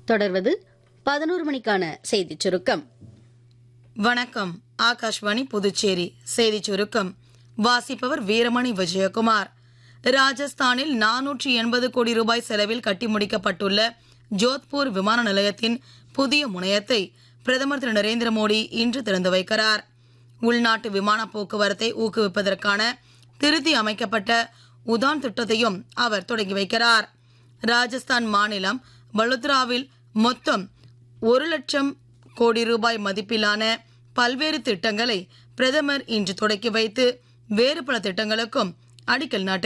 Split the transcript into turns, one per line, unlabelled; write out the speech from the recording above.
தொடர்வது பதினோரு மணிக்கான செய்திச் சுருக்கம்
வணக்கம் ஆகாஷ்வாணி புதுச்சேரி செய்திச் சுருக்கம் வாசிப்பவர் வீரமணி விஜயகுமார் ராஜஸ்தானில் நானூற்றி எண்பது கோடி ரூபாய் செலவில் கட்டி முடிக்கப்பட்டுள்ள ஜோத்பூர் விமான நிலையத்தின் புதிய முனையத்தை பிரதமர் திரு நரேந்திர மோடி இன்று திறந்து வைக்கிறார் உள்நாட்டு விமான போக்குவரத்தை ஊக்குவிப்பதற்கான திருத்தி அமைக்கப்பட்ட உதான் திட்டத்தையும் அவர் தொடங்கி வைக்கிறார் ராஜஸ்தான் மாநிலம் வலுத்ராவில் மொத்தம் ஒரு லட்சம் கோடி ரூபாய் மதிப்பிலான பல்வேறு திட்டங்களை பிரதமர் இன்று தொடக்கி வைத்து வேறு பல திட்டங்களுக்கும் அடிக்கல் நாட்டு